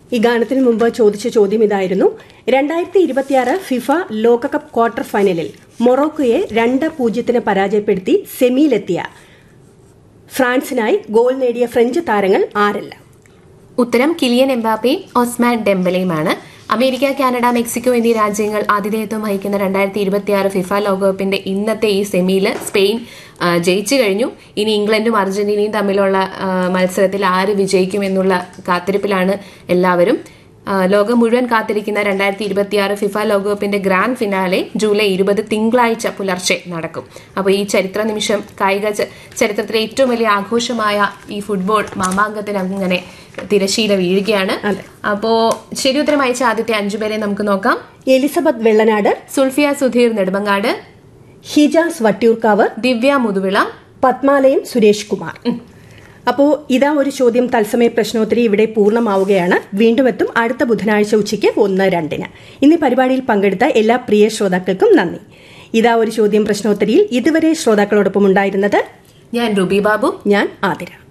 ഈ ഗാനത്തിന് മുമ്പ് ചോദിച്ച ചോദ്യം ഇതായിരുന്നു രണ്ടായിരത്തി ഇരുപത്തിയാറ് ഫിഫ ലോകകപ്പ് ക്വാർട്ടർ ഫൈനലിൽ മൊറോക്കോയെ രണ്ട് പൂജ്യത്തിന് പരാജയപ്പെടുത്തി സെമിയിലെത്തിയ ഫ്രാൻസിനായി ഗോൾ നേടിയ ഫ്രഞ്ച് താരങ്ങൾ ആരെല്ലാം ഉത്തരം കിലിയൻ എംബാപ്പയും ഒസ്മാൻ ഡെംബലയുമാണ് അമേരിക്ക കാനഡ മെക്സിക്കോ എന്നീ രാജ്യങ്ങൾ ആതിഥേയത്വം വഹിക്കുന്ന രണ്ടായിരത്തി ഇരുപത്തിയാറ് ഫിഫ ലോകകപ്പിന്റെ ഇന്നത്തെ ഈ സെമിയിൽ സ്പെയിൻ ആ, ജയിച്ചു കഴിഞ്ഞു ഇനി ഇംഗ്ലണ്ടും അർജന്റീനയും തമ്മിലുള്ള ആ, മത്സരത്തിൽ ആര് വിജയിക്കും എന്നുള്ള കാത്തിരിപ്പിലാണ് എല്ലാവരും ആ, ലോകം മുഴുവൻ കാത്തിരിക്കുന്ന രണ്ടായിരത്തി ഇരുപത്തിയാറ് ഫിഫ ലോകകപ്പിന്റെ ഗ്രാൻഡ് ഫിനാലെ ജൂലൈ ഇരുപത് തിങ്കളാഴ്ച പുലർച്ചെ നടക്കും അപ്പോൾ ഈ ചരിത്ര നിമിഷം കായിക ച- ചരിത്രത്തിലെ ഏറ്റവും വലിയ ആഘോഷമായ ഈ ഫുട്ബോൾ മാമാങ്കത്തിന് അങ്ങനെ തിരശീല വീഴുകയാണ് അതെ. അപ്പോ ശരി ഉത്തരം അയച്ച ആദ്യത്തെ അഞ്ചുപേരെ നമുക്ക് നോക്കാം എലിസബത്ത് വെള്ളനാട് സുൽഫിയ സുധീർ നെടുമങ്ങാട് ഹിജാസ് വട്ടിയൂർക്കാവ് ദിവ്യ മുതുവിള പത്മാലയം സുരേഷ് കുമാർ അപ്പോൾ ഇതാ ഒരു ചോദ്യം തത്സമയ പ്രശ്നോത്തരി ഇവിടെ പൂർണ്ണമാവുകയാണ് വീണ്ടും എത്തും അടുത്ത ബുധനാഴ്ച ഉച്ചയ്ക്ക് ഒന്ന് രണ്ടിന് ഇന്ന് ഈ പരിപാടിയിൽ പങ്കെടുത്ത എല്ലാ പ്രിയ ശ്രോതാക്കൾക്കും നന്ദി ഇതാ ഒരു ചോദ്യം പ്രശ്നോത്തരിയിൽ ഇതുവരെ ശ്രോതാക്കളോടൊപ്പം ഉണ്ടായിരുന്നത് ഞാൻ റുബി ബാബു ഞാൻ ആതിര